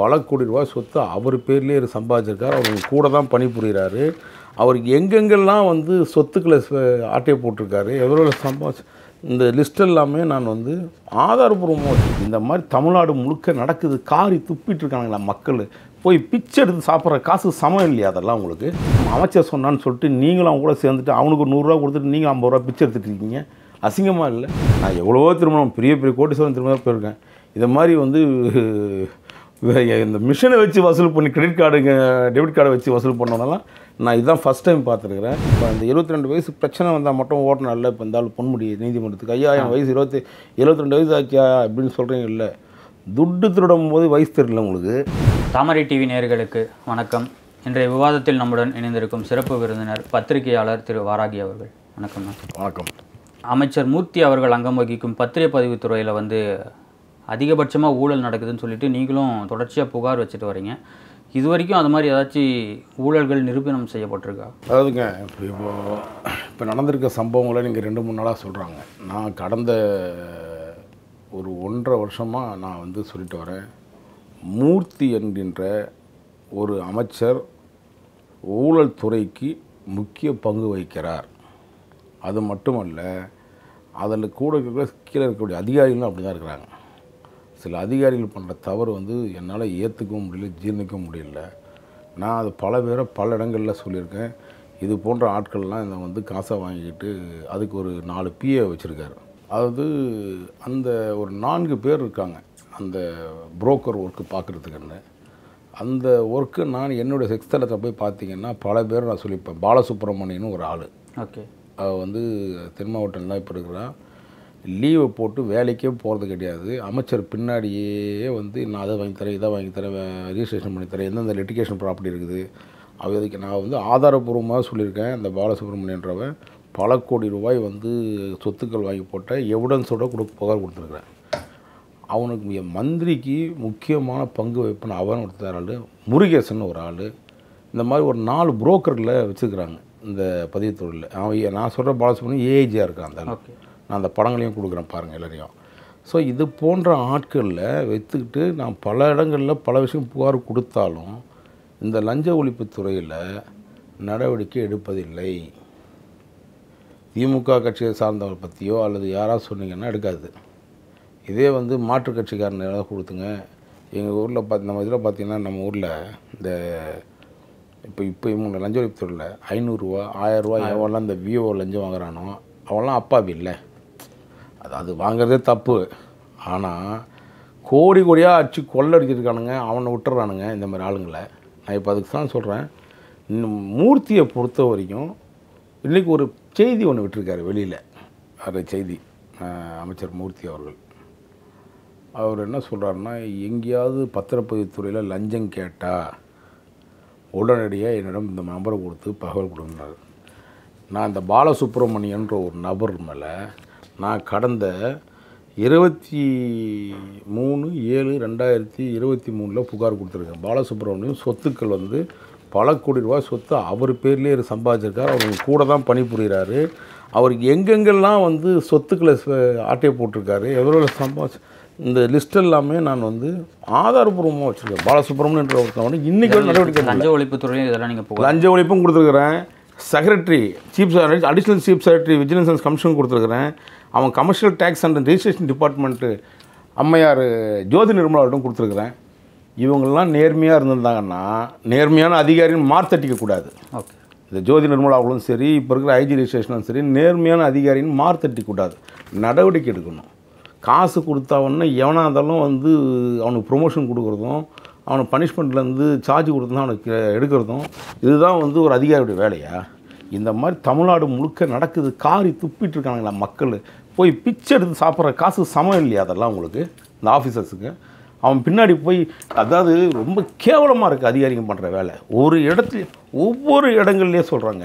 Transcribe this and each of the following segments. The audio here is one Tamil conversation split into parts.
பல கோடி ரூபாய் சொத்து அவர் பேர்லேயே சம்பாதிச்சிருக்காரு அவர் கூட தான் பணிபுரிகிறாரு அவருக்கு எங்கெங்கெல்லாம் வந்து சொத்துக்களை ச- ஆட்டையை போட்டிருக்காரு எவ்வளோ சம்பாதிச்சு இந்த லிஸ்ட் எல்லாமே நான் வந்து ஆதாரபூர்வமாக இந்த மாதிரி தமிழ்நாடு முழுக்க நடக்குது காரி துப்பிட்டு இருக்காங்களா மக்கள் போய் பிச்சை எடுத்து சாப்பிட்ற காசு சமம் இல்லையா அதெல்லாம் உங்களுக்கு அமைச்சர் சொன்னான்னு சொல்லிட்டு நீங்களும் அவங்க கூட சேர்ந்துட்டு அவனுக்கு ஒரு நூறுரூவா கொடுத்துட்டு நீங்கள் ஐம்பது ரூபா பிச்சை எடுத்துட்டு இருக்கீங்க அசிங்கமாக இல்லை நான் எவ்வளவோ திருமணம் பெரிய பெரிய கோட்டீஸ்வரன் திருமணம் போயிருக்கேன் இதை மாதிரி வந்து வே- இந்த மிஷினை வச்சு வசூல் பண்ணி கிரெடிட் கார்டுங்க டெபிட் கார்டை வச்சு வசூல் பண்ணவனெல்லாம் நான் இதுதான் ஃபஸ்ட் டைம் பார்த்துருக்குறேன் இப்போ இந்த 72 ரெண்டு வயசு பிரச்சனை வந்தால் மட்டும் ஓட்டணும் இல்லை இப்போ இந்த ஆள் பொன்முடி நீதிமன்றத்துக்கு ஐயா என் வயசு இருபத்தி 72 ரெண்டு வயசு ஆச்சியா அப்படின்னு சொல்கிறீங்க இல்லை துட்டு திருடும் போது வயசு தெரியல உங்களுக்கு தாமரை டிவி நேயர்களுக்கு வணக்கம் இன்றைய விவாதத்தில் நம்முடன் இணைந்திருக்கும் சிறப்பு விருந்தினர் பத்திரிகையாளர் திரு வாராகி அவர்கள் வணக்கம் மேம். வணக்கம் அமைச்சர் மூர்த்தி அவர்கள் அங்கம் வகிக்கும் பத்திரப்பதிவுத் துறையில் வந்து அதிகபட்சமாக ஊழல் நடக்குதுன்னு சொல்லிட்டு நீங்களும் தொடர்ச்சியாக புகார் வச்சுட்டு வரீங்க இது வரைக்கும் அது மாதிரி ஏதாச்சும் ஊழல்கள் நிரூபணம் செய்யப்பட்டிருக்கா அதாவதுங்க இப்போ இப்போ இப்போ நடந்திருக்க சம்பவங்களை நீங்கள் ரெண்டு மூணு நாளாக சொல்கிறாங்க நான் கடந்த ஒரு ஒன்றரை வருஷமாக நான் வந்து சொல்லிட்டு வரேன் மூர்த்தி என்கின்ற ஒரு அமைச்சர் ஊழல் துறைக்கு முக்கிய பங்கு வகிக்கிறார் அது மட்டுமல்ல அதில் கூட இருக்கிற கீழே இருக்கக்கூடிய அதிகாரிகளும் அப்படி தான் இருக்கிறாங்க சில அதிகாரிகள் பண்ணுற தவறு வந்து என்னால் ஏற்றுக்கவும் முடியல ஜீர்ணிக்கவும் முடியல நான் அது பல பேரை பல இடங்களில் சொல்லியிருக்கேன் இது போன்ற ஆட்கள்லாம் இதை வந்து காசை வாங்கிக்கிட்டு அதுக்கு ஒரு நாலு பிஏ வச்சுருக்காரு அதாவது அந்த ஒரு நான்கு பேர் இருக்காங்க அந்த புரோக்கர் ஒர்க்கு பார்க்குறதுக்குன்னு அந்த ஒர்க்கு நான் என்னுடைய செக்ஸ்தலத்தை போய் பார்த்தீங்கன்னா பல பேர் நான் சொல்லியிருப்பேன் பாலசுப்ரமணியன்னு ஒரு ஆள் ஓகே அவள் வந்து தென் மாவட்டம் தான் இப்போ இருக்கிறா லீவை போட்டு வேலைக்கே போகிறது கிடையாது அமைச்சர் பின்னாடியே வந்து நான் அதை வாங்கி தரேன் இதை வாங்கி தரேன் ரிஜிஸ்ட்ரேஷன் பண்ணி தரேன் எந்தெந்த லிட்டிகேஷன் ப்ராப்பர்ட்டி இருக்குது அவ இதுக்கு நான் வந்து ஆதாரபூர்வமாக சொல்லியிருக்கேன் இந்த பாலசுப்ரமணியன்றவன் பல கோடி ரூபாய் வந்து சொத்துக்கள் வாங்கி போட்ட எவிடன்ஸோட கொடு புகார் கொடுத்துருக்குறேன் அவனுக்கு மிக மந்திரிக்கு முக்கியமான பங்கு வைப்பன அவன் ஒருத்தர் ஆள் முருகேசன் ஒரு ஆள் இந்த மாதிரி ஒரு நாலு புரோக்கர்களை வச்சுருக்குறாங்க இந்த பதிவுத்துறையில் அவன் நான் சொல்கிற பாலசுப்ரமணியம் ஏஏஜியாக இருக்கான் அந்த ஆளு. ஓகே நான் அந்த படங்களையும் கொடுக்குறேன் பாருங்கள் எல்லாரையும் ஸோ இது போன்ற ஆட்களில் வைத்துக்கிட்டு நான் பல இடங்களில் பல விஷயம் புகார் கொடுத்தாலும் இந்த லஞ்ச ஒழிப்புத் துறையில் நடவடிக்கை எடுப்பதில்லை திமுக கட்சியை சார்ந்தவர் பற்றியோ அல்லது யாராவது சொன்னீங்கன்னா எடுக்காது இதே வந்து மாற்றுக் கட்சிக்காரன் ஏதாவது கொடுத்துங்க எங்கள் ஊரில் பார்த்து நம்ம இதில் பார்த்தீங்கன்னா நம்ம ஊரில் இந்த இப்போ இப்போ இவங்க லஞ்ச ஒழிப்புத்துறையில் ஐநூறுரூவா ஆயிரரூவா எவெல்லாம் இந்த விஓ லஞ்சம் வாங்குறானோ அவன்லாம் அப்பாவி இல்லை அது அது வாங்குறதே தப்பு ஆனால் கோடி கோடியாக அடிச்சு கொள்ளடிச்சிருக்கானுங்க அவனை விட்டுறானுங்க இந்த மாதிரி ஆளுங்களை நான் இப்போ அதுக்கு தான் சொல்கிறேன் இன்னும் மூர்த்தியை பொறுத்த வரைக்கும் இன்றைக்கி ஒரு செய்தி ஒன்று விட்டுருக்காரு வெளியில் அந்த செய்தி அஹ், அமைச்சர் மூர்த்தி அவர்கள் அவர் என்ன சொல்கிறாருன்னா எங்கேயாவது பத்திரப்பதிவுத் துறையில் லஞ்சம் கேட்டால் உடனடியாக என்னிடம் இந்த நம்பரை கொடுத்து தகவல் கொடுங்கனாரு நான் இந்த பாலசுப்ரமணியன்ற ஒரு நபர் மேலே நான் கடந்த இருபத்தி மூணு ஏழு ரெண்டாயிரத்தி இருபத்தி மூணில் புகார் கொடுத்துருக்கேன் பாலசுப்ரமணியம் சொத்துக்கள் வந்து பல கோடி ரூபாய் சொத்து அவர் பேர்லேயே சம்பாதிச்சிருக்காரு அவர் கூட தான் பணிபுரிகிறாரு அவருக்கு எங்கெங்கெல்லாம் வந்து சொத்துக்களை ச- ஆட்டையை போட்டிருக்காரு எவ்வளோ சம்பாதிச்சு இந்த லிஸ்ட் எல்லாமே நான் வந்து ஆதாரபூர்வமாக வச்சுருக்கேன் பாலசுப்ரமணியன்ற ஒருத்தவனை இன்றைக்கி வரை நடவடிக்கை லஞ்ச ஒழிப்புத் துறையில் இதெல்லாம் நீங்கள் புகார் லஞ்ச ஒழிப்பும் கொடுத்துருக்குறேன் secretary chief additional chief secretary vigilance and commission கொடுத்துருக்குறேன் அவன் commercial tax and registration department அம்மையார் ஜோதி நிர்மலாவிடம் கொடுத்துருக்குறேன் இவங்கெல்லாம் நேர்மையாக இருந்திருந்தாங்கன்னா நேர்மையான அதிகாரின்னு மார்த்தட்டிக்க கூடாது ஓகே இந்த ஜோதி நிர்மலாவுகளும் சரி இப்போ இருக்கிற ஐஜி ரெஜிஸ்ட்ரேஷனும் சரி நேர்மையான அதிகாரின்னு மார்த்தட்டி கூடாது நடவடிக்கை எடுக்கணும் காசு கொடுத்தவொன்னே எவனாக இருந்தாலும் வந்து அவனுக்கு ப்ரொமோஷன் கொடுக்குறதும் அவனுக்கு பனிஷ்மெண்ட்லேருந்து சார்ஜ் கொடுத்ததும் அவனுக்கு எடுக்கிறதும் இதுதான் வந்து ஒரு அதிகாரியுடைய வேலையா இந்த மாதிரி தமிழ்நாடு முழுக்க நடக்குது காரி துப்பிட்டு இருக்கானுங்களா மக்கள் போய் பிச்சை எடுத்து சாப்பிட்ற காசு சமம் இல்லையா அதெல்லாம் உங்களுக்கு இந்த ஆஃபீஸர்ஸுக்கு அவன் பின்னாடி போய் அதாவது ரொம்ப கேவலமாக இருக்குது அதிகாரிங்க பண்ணுற வேலை ஒரு இடத்துல ஒவ்வொரு இடங்கள்லேயே சொல்கிறாங்க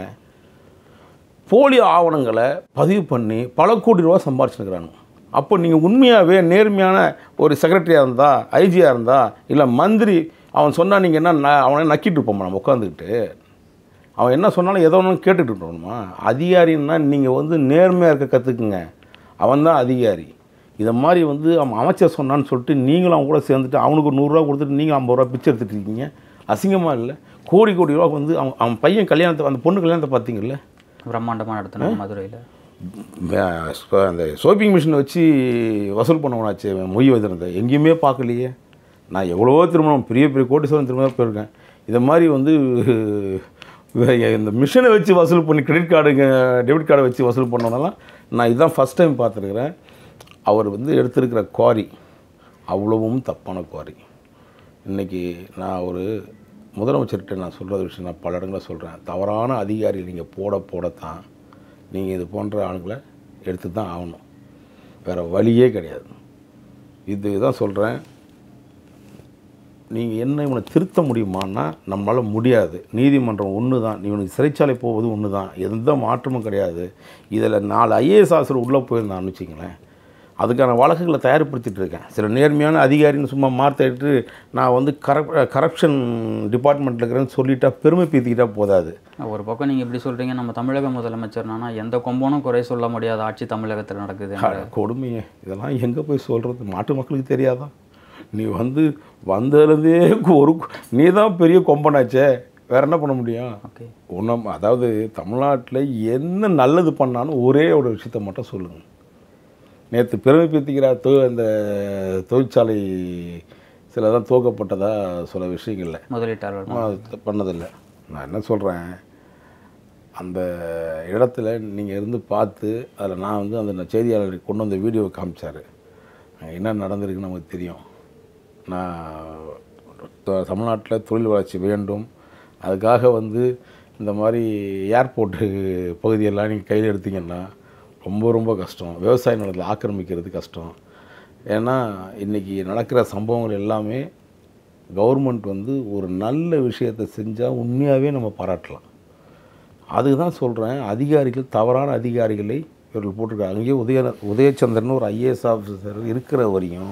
போலி ஆவணங்களை பதிவு பண்ணி பல கோடி ரூபா சம்பாரிச்சுருக்கிறாங்க அப்போ நீங்கள் உண்மையாகவே நேர்மையான ஒரு செக்ரட்டரியாக இருந்தா ஐஜியாக இருந்தா இல்லை மந்திரி அவன் சொன்னால் நீங்கள் என்ன ந- அவனை நக்கிட்டு இருப்போமா நம்ம உட்காந்துக்கிட்டு அவன் என்ன சொன்னாலும் எதோ ஒன்று கேட்டுட்டு இருக்கணுமா அதிகாரின்னா நீங்கள் வந்து நேர்மையாக இருக்க கற்றுக்குங்க அவன் தான் அதிகாரி இதை மாதிரி வந்து அவன் அமைச்சர் சொன்னான்னு சொல்லிட்டு நீங்களும் அவன் கூட சேர்ந்துட்டு அவனுக்கு ஒரு நூறுரூவா கொடுத்துட்டு நீங்கள் ஐம்பது ரூபா பிச்சை எடுத்துட்டு இருக்கீங்க அசிங்கமாக இல்லை கோடி கோடி ரூபா வந்து அவன் அவன் பையன் கல்யாணத்தை அந்த பொண்ணு கல்யாணத்தை பார்த்தீங்கல்ல பிரம்மாண்டமாக நடத்தினாங்க மதுரையில் வே- ஸ்ப- அந்த சோப்பிங் மிஷினை வச்சு வசூல் பண்ணவனாச்சு மொய் வைத்திருந்த எங்கேயுமே பார்க்கலையே நான் எவ்வளவோ திருமணம் பெரிய பெரிய கோட்டீஸ்வரன் திருமணம் போயிருக்கேன் இதை மாதிரி வந்து வே- இந்த மிஷினை வச்சு வசூல் பண்ணி கிரெடிட் கார்டுங்க டெபிட் கார்டை வச்சு வசூல் பண்ணவனெல்லாம் நான் இதுதான் ஃபஸ்ட் டைம் பார்த்துருக்குறேன் அவர் வந்து எடுத்திருக்கிற குவாரி அவ்வளவும் தப்பான குவாரி இன்றைக்கி நான் ஒரு முதலமைச்சர்கிட்ட நான் சொல்கிற விஷயம் நான் பல இடங்களில் சொல்கிறேன் தவறான அதிகாரி நீங்கள் போட போடத்தான் நீங்கள் இது போன்ற ஆளுங்களை எடுத்து தான் ஆகணும் வேறு வழியே கிடையாது இது தான் சொல்கிறேன் நீங்கள் என்ன இவனை திருத்த முடியுமான்னா நம்மளால் முடியாது நீதிமன்றம் ஒன்று தான் இவனுக்கு சிறைச்சாலை போவது ஒன்று தான் எந்த மாற்றமும் கிடையாது இதில் நாலு ஐஏஎஸ் ஆஃபீஸர் உள்ளே போயிருந்தான்னு வச்சுங்களேன் அதுக்கான வழக்குகளை தயார்படுத்திட்டு இருக்கேன் சில நேர்மையான அதிகாரின்னு சும்மா மாற்றிட்டு நான் வந்து கரப் கரப்ஷன் டிபார்ட்மெண்ட்டில் இருக்கிறேன்னு சொல்லிட்டா பெருமை பீத்திக்கிட்டா போதாது ஒரு பக்கம் நீங்கள் இப்படி சொல்கிறீங்க நம்ம தமிழக முதலமைச்சர்னா எந்த கொம்பனும் குறை சொல்ல முடியாத ஆட்சி தமிழகத்தில் நடக்குது அட, கொடுமையே இதெல்லாம் எங்கே போய் சொல்கிறது நாட்டு மக்களுக்கு தெரியாதா நீ வந்து வந்ததுலேருந்தே ஒரு நீ தான் பெரிய கொம்பனாச்சே வேற என்ன பண்ண முடியும் ஓகே ஒன்றும் அதாவது தமிழ்நாட்டில் என்ன நல்லது பண்ணாலும் ஒரே ஒரு விஷயத்த மட்டும் சொல்லுங்கள் நேற்று பெருமை பீத்திக்கிற தொ அந்த தொழிற்சாலை சிலதான் துவக்கப்பட்டதா சில விஷயங்கள்ல முதலீட்டாளர் அது பண்ணதில்லை நான் என்ன சொல்கிறேன் அந்த இடத்துல நீங்கள் இருந்து பார்த்து அதில் நான் வந்து அந்த செய்தியாளருக்கு கொண்டு வந்த வீடியோவை காமிச்சார் என்ன நடந்திருக்குன்னு நமக்கு தெரியும் நான் த- தமிழ்நாட்டில் தொழில் வளர்ச்சி வேண்டும் அதுக்காக வந்து இந்த மாதிரி ஏர்போர்ட்டு பகுதியெல்லாம் நீங்கள் கையில் எடுத்தீங்கன்னா ரொம்ப ரொம்ப கஷ்டம் விவசாய நிலத்தில் ஆக்கிரமிக்கிறது கஷ்டம் ஏன்னா இன்றைக்கி நடக்கிற சம்பவங்கள் எல்லாமே கவர்மெண்ட் வந்து ஒரு நல்ல விஷயத்தை செஞ்சால் உண்மையாகவே நம்ம பாராட்டலாம் அதுக்கு தான் சொல்கிறேன் அதிகாரிகள் தவறான அதிகாரிகளை இவர்கள் போட்டிருக்காங்க அங்கேயே உதய உதயச்சந்திரன் ஒரு ஐஏஎஸ் ஆஃபீஸர் இருக்கிற வரையும்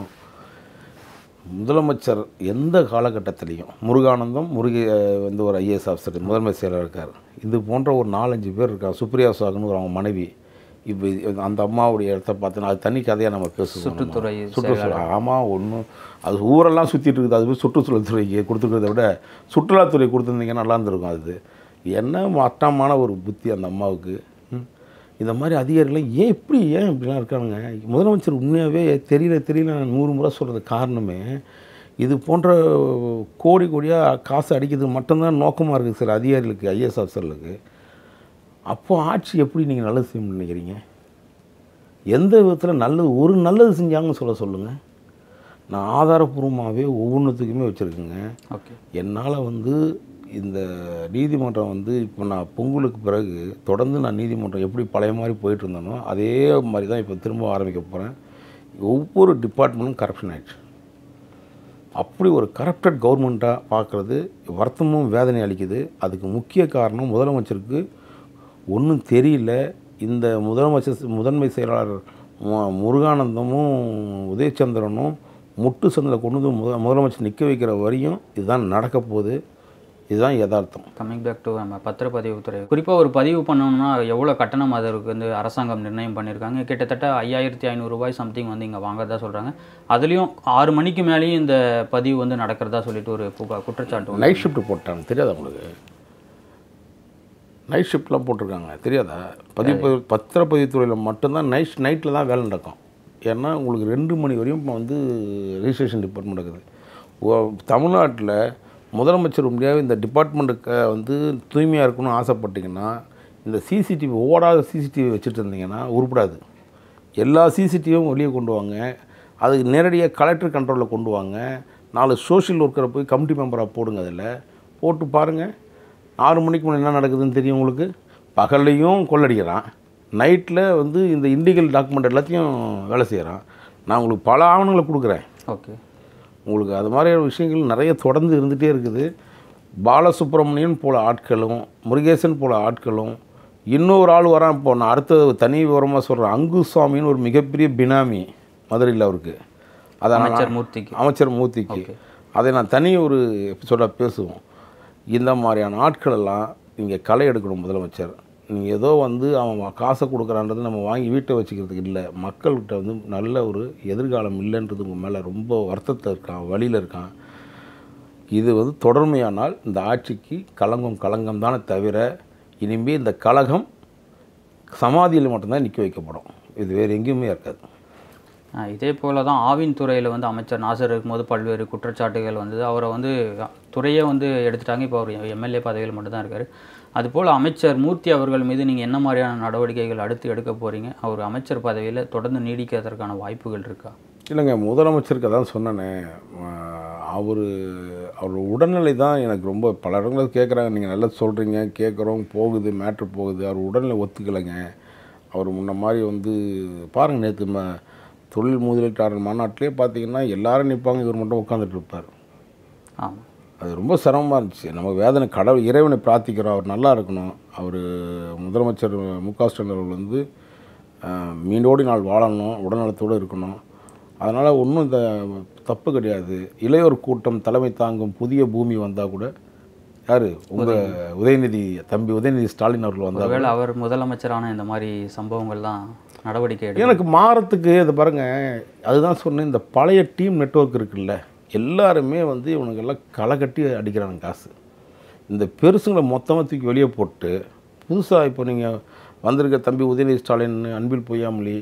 முதலமைச்சர் எந்த காலகட்டத்திலையும் முருகானந்தம் முருக வந்து ஒரு ஐஏஎஸ் ஆஃபீஸர் முதன்மை செயலர் இருக்கார் இது போன்ற ஒரு நாலஞ்சு பேர் இருக்காங்க சுப்ரியா சாகுன்னு ஒரு அவங்க மனைவி இப்போ இது- அந்த அம்மாவுடைய இடத்த பார்த்தோன்னா அது தனி கதையாக நம்ம பேசுவோம் நம்ம. சுற்றுத்துறை சுற்றுச்சூழல் ஆமாம் ஒன்றும் அது ஊரெல்லாம் சுற்றிட்டு இருக்குது அது போய் சுற்றுச்சூழல் துறைக்கு கொடுத்துருக்கிறத விட சுற்றுலாத்துறை கொடுத்துருந்தீங்கன்னா நல்லா இருந்திருக்கும் அது என்ன மட்டமான ஒரு புத்தி அந்த அம்மாவுக்கு ம். இந்த மாதிரி அதிகாரிகள் ஏன் இப்படி ஏன் இப்படிலாம் இருக்காங்க முதலமைச்சர் உண்மையாகவே தெரியல தெரியல நான் நூறு முறை சொல்கிறது காரணமே இது போன்ற கோடி கோடியாக காசு அடிக்கிறது மட்டும்தான் நோக்கமாக இருக்குது சில அதிகாரிகளுக்கு ஐஏஎஸ் ஆஃபீஸர்களுக்கு அப்போ ஆட்சி எப்படி நீங்கள் நல்லது செய்ய நினைக்கிறீங்க எந்த விதத்தில் நல்லது ஒரு நல்லது செஞ்சாங்கன்னு சொல்ல சொல்லுங்கள் நான் ஆதாரப்பூர்வமாகவே ஒவ்வொன்றுத்துக்குமே வச்சுருக்கேங்க ஓகே என்னால் வந்து இந்த நீதிமன்றம் வந்து இப்போ நான் பொங்கலுக்கு பிறகு தொடர்ந்து நான் நீதிமன்றம் எப்படி பழைய மாதிரி போயிட்டு இருந்தேனோ அதே மாதிரி தான் இப்போ திரும்ப ஆரம்பிக்க போகிறேன் ஒவ்வொரு டிபார்ட்மெண்ட்டும் கரப்ஷன் ஆயிடுச்சு அப்படி ஒரு கரப்டட் கவர்மெண்ட்டாக பார்க்குறது வருத்தமும் வேதனை அளிக்குது அதுக்கு முக்கிய காரணம் முதலமைச்சருக்கு ஒன்றும் தெரியல இந்த முதலமைச்சர் முதன்மை செயலாளர் மு- முருகானந்தமும் உதயச்சந்திரனும் முட்டு சந்தில் கொண்டு வந்து முத முதலமைச்சர் நிற்க வைக்கிற வரையும் இதுதான் நடக்க போகுது இதுதான் யதார்த்தம் கம்மிங் பேக் டு நம்ம பத்திரப்பதிவுத்துறை குறிப்பாக ஒரு பதிவு பண்ணணும்னா எவ்வளோ கட்டணம் அதற்கு வந்து அரசாங்கம் நிர்ணயம் பண்ணியிருக்காங்க கிட்டத்தட்ட ஐயாயிரத்தி ஐநூறுரூபாய் சம்திங் வந்து இங்கே வாங்குறதா சொல்கிறாங்க அதுலேயும் ஆறு மணிக்கு மேலேயும் இந்த பதிவு வந்து நடக்கிறதா சொல்லிட்டு ஒரு புகார் குற்றச்சாட்டு வந்து நைட் ஷிஃப்ட் போட்டாங்க தெரியாதா உங்களுக்கு நைட் ஷிஃப்ட்லாம் போட்டிருக்காங்க தெரியாதா பதிவு பத்திரப்பதிவுத்துறையில் மட்டும்தான் நைட் நைட்டில் தான் வேலை நடக்கும் ஏன்னா உங்களுக்கு ரெண்டு மணி வரையும் இப்போ வந்து ரிஜிஸ்ட்ரேஷன் டிபார்ட்மெண்ட் இருக்குது ஓ- தமிழ்நாட்டில் முதலமைச்சர் முடியாது இந்த டிபார்ட்மெண்ட்டுக்கு வந்து தூய்மையாக இருக்கணும்னு ஆசைப்பட்டீங்கன்னா இந்த சிசிடிவி ஓடாத சிசிடிவி வச்சுட்டு இருந்தீங்கன்னா உருப்படாது எல்லா சிசிடிவியும் வெளியே கொண்டு வாங்க அதுக்கு நேரடியாக கலெக்டர் கண்ட்ரோலில் கொண்டு வாங்க நாலு சோஷியல் ஒர்க்கரை போய் கமிட்டி மெம்பராக போடுங்க அதில் போட்டு பாருங்கள் ஆறு மணிக்கு மேலே என்ன நடக்குதுன்னு தெரியும் உங்களுக்கு பகல்லையும் கொள்ளடிக்கிறான் நைட்டில் வந்து இந்த இண்டிகல் டாக்குமெண்ட் எல்லாத்தையும் வேலை செய்கிறான் நான் உங்களுக்கு பல ஆவணங்களை கொடுக்குறேன் ஓகே உங்களுக்கு அது மாதிரியான விஷயங்கள் நிறைய தொடர்ந்து இருந்துகிட்டே இருக்குது பாலசுப்ரமணியன் போல ஆட்களும் முருகேசன் போல ஆட்களும் இன்னொரு ஆள் வரான் இப்போ நான் அடுத்தது தனி விவரமாக சொல்கிறேன் அங்குசாமின்னு ஒரு மிகப்பெரிய பினாமி மதுரையில் அவருக்கு அதை நான் அமைச்சர் மூர்த்திக்கு அமைச்சர் மூர்த்திக்கு அதை நான் தனி ஒரு எபிசோடாக பேசுவோம் இந்த மாதிரியான ஆட்களெல்லாம் இங்கே களை எடுக்கணும் முதலமைச்சர் நீங்கள் ஏதோ வந்து அவன் வா- காசை கொடுக்குறான்றது நம்ம வாங்கி வீட்டை வச்சுக்கிறதுக்கு இல்லை மக்கள்கிட்ட வந்து நல்ல ஒரு எதிர்காலம் இல்லைன்றது உங்கள் மேலே ரொம்ப வருத்தத்தில் இருக்கான் வழியில் இருக்கான் இது வந்து தொடர்மையானால் இந்த ஆட்சிக்கு கலங்கம் கலங்கம் தானே தவிர இனிமேல் இந்த கலகம் சமாதியில் மட்டும்தான் நிற்க வைக்கப்படும் இது வேறு எங்கேயுமே இருக்காது ஆ, இதே போல தான் ஆவின் துறையில் வந்து அமைச்சர் நாசர் இருக்கும்போது பல்வேறு குற்றச்சாட்டுகள் வந்தது அவரை வந்து அ, துறையே வந்து எடுத்துட்டாங்க இப்போ அவர் எம்எல்ஏ பதவியில் மட்டும்தான் இருக்கார் அதுபோல் அமைச்சர் மூர்த்தி அவர்கள் மீது நீங்கள் என்ன மாதிரியான நடவடிக்கைகள் அடுத்து எடுக்க போகிறீங்க அவர் அமைச்சர் பதவியில் தொடர்ந்து நீடிக்கிறதற்கான வாய்ப்புகள் இருக்கா இல்லைங்க முதலமைச்சருக்கு அதான் சொன்னேனே அவர் அவர் உடல்நிலை தான் எனக்கு ரொம்ப பல இடங்களில் கேட்குறாங்க நீங்கள் நல்லா சொல்கிறீங்க கேட்குறோம் போகுது மேட்ரு போகுது அவர் உடல்நிலை ஒத்துக்கலைங்க அவர் முன்ன மாதிரி வந்து பாருங்கள் நேற்று ம தொழில் முதலீட்டாளர் மாநாட்டிலே பார்த்தீங்கன்னா எல்லாரும் நிற்பாங்க இவர் மட்டும் உட்காந்துட்டு இருப்பார் ஆமாம் அது ரொம்ப சிரமமாக இருந்துச்சு நம்ம வேதனை கடவுள் இறைவனை பிரார்த்திக்கிறோம் அவர் நல்லா இருக்கணும் அவர் முதலமைச்சர் மு க ஸ்டாலின் அவர்கள் வந்து ஆஹ், மீண்டோடி நாள் வாழணும் உடல்நலத்தோடு இருக்கணும் அதனால் ஒன்றும் இந்த தப்பு கிடையாது இளையோர் கூட்டம் தலைமை தாங்கும் புதிய பூமி வந்தால் கூட யார் உங்கள் உதயநிதி தம்பி உதயநிதி ஸ்டாலின் அவர்கள் வந்தால் ஒருவேளை அவர் முதலமைச்சரான இந்த மாதிரி சம்பவங்கள்லாம் நடவடிக்கை எடுக்க எனக்கு மாறத்துக்கு இது பாருங்க அதுதான் சொன்னேன் இந்த பழைய டீம் நெட்வொர்க் இருக்குல்ல எல்லாருமே வந்து இவனுக்கெல்லாம் களை கட்டி அடிக்கிறானுங்க காசு இந்த பெருசுங்களை மொத்தமாக தூக்கி வெளியே போட்டு புதுசாக இப்போ நீங்கள் வந்திருக்க தம்பி உதயநிதி ஸ்டாலின் அன்பில் பொய்யாமொழி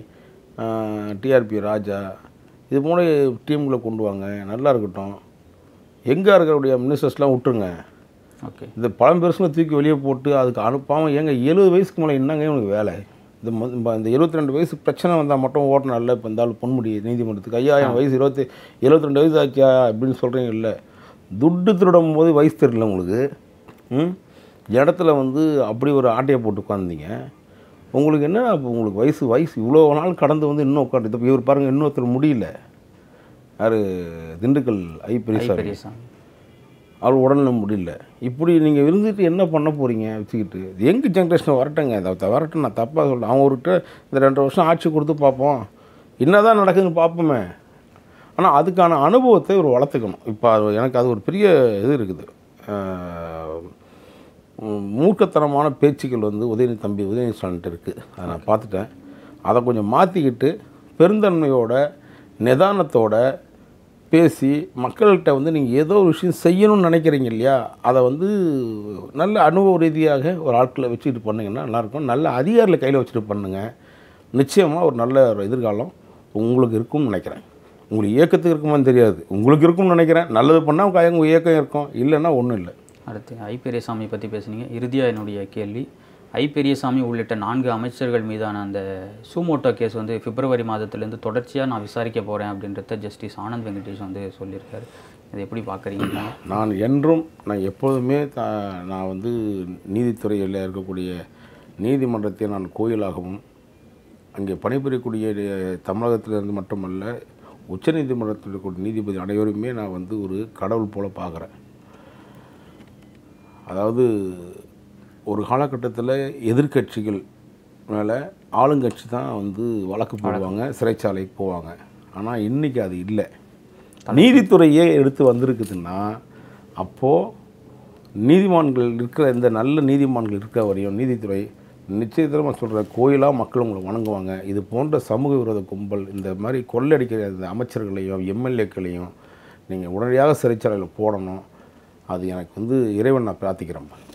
டிஆர்பி ராஜா இது போல டீம்களை கொண்டு வாங்க நல்லா இருக்கட்டும் எங்கே இருக்கிறவுடைய மினிஸ்டர்ஸ்லாம் விட்டுருங்க ஓகே இந்த பழம்பெருசுங்களை தூக்கி வெளியே போட்டு அதுக்கு அனுப்பாமல் ஏங்க எழுபது வயசுக்கு மேலே என்னங்க இவனுக்கு வேலை இந்த மொ- இந்த- இந்த எழுபத்தி ரெண்டு வயசு பிரச்சனை வந்தால் மட்டும் ஓட்டணும்ல இப்போ இந்த ஆள் பொன்முடி நீதிமன்றத்துக்கு ஐயா என் வயசு இருபத்தி எழுபத்தி ரெண்டு வயசு ஆச்சா அப்படின்னு சொல்கிறீங்க இல்லை துட்டு திருடும் போது வயசு தெரியல உங்களுக்கு ம் இடத்துல வந்து அப்படி ஒரு ஆட்டையை போட்டு உட்காந்தீங்க உங்களுக்கு என்ன அப்போ உங்களுக்கு வயசு வயசு இவ்வளோ நாள் கடந்து வந்து இன்னும் உட்காந்து இப்போ இவர் பாருங்கள் இன்னொருத்தர் முடியல யார் திண்டுக்கல் ஐ பெரியசாமி பெரியசாமி அவர் உடனே முடியல இப்படி நீங்கள் இருந்துட்டு என்ன பண்ண போகிறீங்க வச்சுக்கிட்டு யங் ஜென்ரேஷன் வரட்டுங்க அதை வரட்டும் நான் தப்பாக சொல்கிறேன் அவங்க ஒருக்கிட்ட இந்த ரெண்டு வருஷம் ஆட்சி கொடுத்து பார்ப்போம் என்னதான் நடக்குதுன்னு பார்ப்போமே ஆனால் அதுக்கான அனுபவத்தை ஒரு வளர்த்துக்கணும் இப்போ அது எனக்கு அது ஒரு பெரிய இது இருக்குது ஆஹ், உம், மூர்க்கத்தனமான பேச்சுக்கள் வந்து உதயநிதி தம்பி உதயநிதி ஸ்டாலின்ட்டு இருக்குது அதை நான் பார்த்துட்டேன் அதை கொஞ்சம் மாற்றிக்கிட்டு பெருந்தன்மையோட நிதானத்தோட பேசி மக்கள்கிட்ட வந்து நீங்கள் ஏதோ ஒரு விஷயம் செய்யணும்னு நினைக்கிறீங்க இல்லையா அதை வந்து நல்ல அனுபவ ரீதியாக ஒரு ஆட்களை வச்சுக்கிட்டு பண்ணிங்கன்னா நல்லாயிருக்கும் நல்ல அதிகாரிகளை கையில் வச்சுட்டு பண்ணுங்கள் நிச்சயமாக ஒரு நல்ல ஒரு எதிர்காலம் உங்களுக்கு இருக்கும்னு நினைக்கிறேன் உங்களுக்கு இயக்கத்துக்கு இருக்குமான்னு தெரியாது உங்களுக்கு இருக்கும்னு நினைக்கிறேன் நல்லது பண்ணால் உங்கள் இயக்கம் இருக்கும் இல்லைன்னா ஒன்றும் இல்லை அடுத்து ஐ பெரியசாமி பற்றி பேசுனீங்க இறுதியாக என்னுடைய கேள்வி ஐ பெரியசாமி உள்ளிட்ட நான்கு அமைச்சர்கள் மீதான அந்த சூமோட்டோ கேஸ் வந்து பிப்ரவரி மாதத்துலேருந்து தொடர்ச்சியாக நான் விசாரிக்க போகிறேன் அப்படின்றத ஜஸ்டிஸ் ஆனந்த் வெங்கடேஷ் வந்து சொல்லியிருக்காரு இதை எப்படி பார்க்குறீங்க நீங்கள் நான் என்றும் நான் எப்பொழுதுமே த நான் வந்து நீதித்துறையில் இருக்கக்கூடிய நீதிமன்றத்தை நான் கோயிலாகவும் அங்கே பணிபுரியக்கூடிய தமிழகத்திலிருந்து மட்டுமல்ல உச்சநீதிமன்றத்தில் இருக்கக்கூடிய நீதிபதி அனைவருமே நான் வந்து ஒரு கடவுள் போல பார்க்குறேன் அதாவது ஒரு காலகட்டத்தில் எதிர்க்கட்சிகள் மேலே ஆளுங்கட்சி தான் வந்து வழக்கு போடுவாங்க சிறைச்சாலைக்கு போவாங்க ஆனால் இன்றைக்கி அது இல்லை நீதித்துறையே எடுத்து வந்திருக்குதுன்னா அப்போது நீதிமான்கள் இருக்கிற இந்த நல்ல நீதிமான்கள் இருக்கிற வரையும் நீதித்துறை நிச்சயத்தரமாக சொல்கிற கோயிலாக மக்கள் உங்களை வணங்குவாங்க இது போன்ற சமூக விரோத கும்பல் இந்த மாதிரி கொள்ளடிக்கிற இந்த அமைச்சர்களையும் எம்எல்ஏக்களையும் நீங்கள் உடனடியாக சிறைச்சாலையில் போடணும் அது எனக்கு வந்து இறைவன் நான் பிரார்த்திக்கிறேன்